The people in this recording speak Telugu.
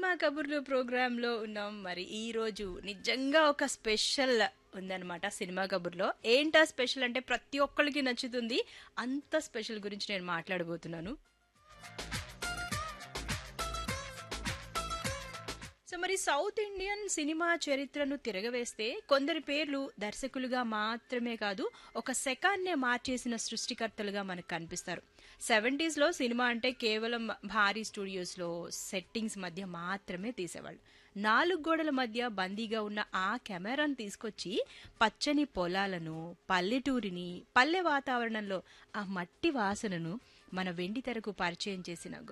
సినిమా కబుర్లు ప్రోగ్రాంలో ఉన్నాం మరి ఈ రోజు నిజంగా ఒక స్పెషల్ ఉందన్నమాట సినిమా కబుర్లో ఏంటా స్పెషల్ అంటే ప్రతి ఒక్కరికి నచ్చుతుంది అంత స్పెషల్ గురించి నేను మాట్లాడబోతున్నాను సో మరి సౌత్ ఇండియన్ సినిమా చరిత్రను తిరగవేస్తే కొందరి పేర్లు దర్శకులుగా మాత్రమే కాదు ఒక శకాన్నే మార్చేసిన సృష్టికర్తలుగా మనకు కనిపిస్తారు సెవెంటీస్లో సినిమా అంటే కేవలం భారీ స్టూడియోస్లో సెట్టింగ్స్ మధ్య మాత్రమే తీసేవాళ్ళు నాలుగు గోడల మధ్య బందీగా ఉన్న ఆ కెమెరాను తీసుకొచ్చి పచ్చని పొలాలను పల్లెటూరిని పల్లె వాతావరణంలో ఆ మట్టి వాసనను మన వెండి తెరకు పరిచయం చేసిన